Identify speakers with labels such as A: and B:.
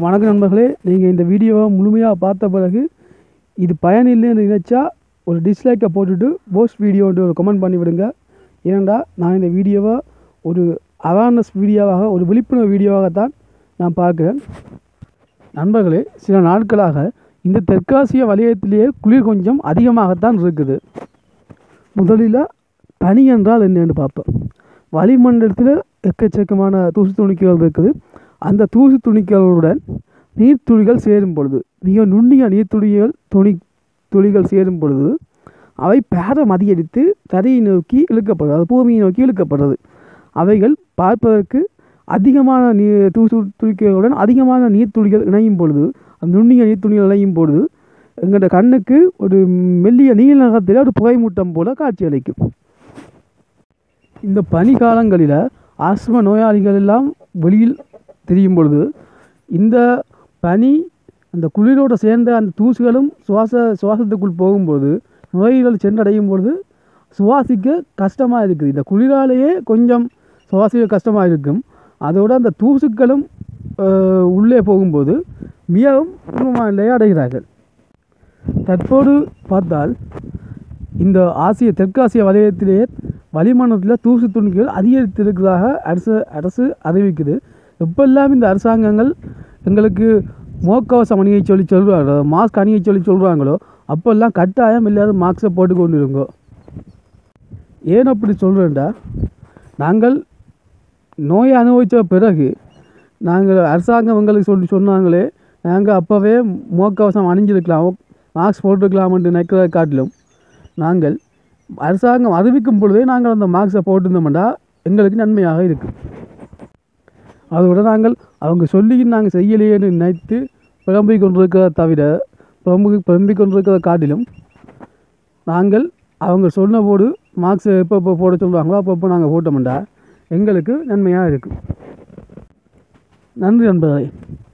A: வணக்கம் நண்பர்களே நீங்கள் இந்த வீடியோவை முழுமையாக பார்த்த பிறகு இது பயனில்லைன்னு நினச்சா ஒரு டிஸ்லைக்கை போட்டுட்டு போஸ்ட் வீடியோன்ட்டு ஒரு கமெண்ட் பண்ணி விடுங்க ஏனெண்டா நான் இந்த வீடியோவை ஒரு அவேர்னஸ் வீடியோவாக ஒரு விழிப்புணர்வு வீடியோவாகத்தான் நான் பார்க்குறேன் நண்பர்களே சில நாட்களாக இந்த தெற்காசிய வலயத்திலேயே குளிர் கொஞ்சம் அதிகமாகத்தான் இருக்குது முதலில் பனி என்றால் என்னன்னு பார்ப்போம் வளிமண்டலத்தில் எக்கச்சக்கமான தூசு துணிக்கைகள் இருக்குது அந்த தூசு துணிக்கைகளுடன் நீர்த்துளிகள் சேரும் பொழுது மிக நுண்ணிய நீர்த்துளிகள் துணி துளிகள் சேரும் பொழுது அவை பேரம் அதிகரித்து தரையை நோக்கி இழுக்கப்படுது அது பூமியை நோக்கி இழுக்கப்படுறது அவைகள் பார்ப்பதற்கு அதிகமான நீ தூசு துளிக்கைகளுடன் அதிகமான நீர்த்துளிகள் இணையும் பொழுது அந்த நுண்ணிய நீர்த்துளிகள் இணையும் பொழுது எங்களோட கண்ணுக்கு ஒரு மெல்லிய நீல நிறத்தில் ஒரு புகைமூட்டம் போல காட்சியளிக்கும் இந்த பனி காலங்களில் ஆஸ்மா நோயாளிகள் எல்லாம் வெளியில் திரியும் பொழுது இந்த பனி அந்த குளிரோடு சேர்ந்த அந்த தூசுகளும் சுவாச சுவாசத்துக்குள் போகும்போது நோய்கள் சென்றடையும் பொழுது சுவாசிக்க கஷ்டமாக இருக்குது இந்த குளிராலேயே கொஞ்சம் சுவாசிக்க கஷ்டமாக இருக்கும் அதோடு அந்த தூசுக்களும் அஹ், உள்ளே போகும்போது மிகவும் நிலையை அடைகிறார்கள் தற்போது பார்த்தால் இந்த ஆசிய தெற்காசிய வலயத்திலேயே வளிமண்டலத்தில் தூசு துணிகள் அதிகரித்திருக்கிறதாக அரசு அரசு அறிவிக்குது எப்பெல்லாம் இந்த அரசாங்கங்கள் எங்களுக்கு முகக்கவசம் அணியை சொல்லி சொல்கிறாங்களோ மாஸ்க் அணியை சொல்லி சொல்கிறாங்களோ அப்போல்லாம் கட்டாயம் எல்லாரும் மாஸ்க்கை போட்டு கொண்டு இருங்கோ ஏன் அப்படி சொல்கிறேன்டா நாங்கள் நோயை அனுபவித்த பிறகு நாங்கள் அரசாங்கம் எங்களுக்கு சொல்லி சொன்னாங்களே நாங்கள் அப்போவே முகக்கவசம் அணிஞ்சிருக்கலாம் மாஸ்க் போட்டிருக்கலாம்னு நினைக்கிறத காட்டிலும் நாங்கள் அரசாங்கம் அறிவிக்கும் பொழுதே நாங்கள் அந்த மாஸ்க்கை போட்டிருந்தோம்டா எங்களுக்கு நன்மையாக இருக்கும் அதோட நாங்கள் அவங்க சொல்லி நாங்கள் செய்யலையேன்னு நினைத்து புலம்பிக் கொண்டிருக்கிறத தவிர புலம்பு புலம்பிக் கொண்டிருக்கிறத காட்டிலும் நாங்கள் அவங்க சொன்னபோது மார்க்ஸை எப்போ எப்போ போட சொல்லுவாங்களோ அப்போ அப்போ நாங்கள் போட்டோம்டா எங்களுக்கு நன்மையாக இருக்கும் நன்றி நண்பர்களே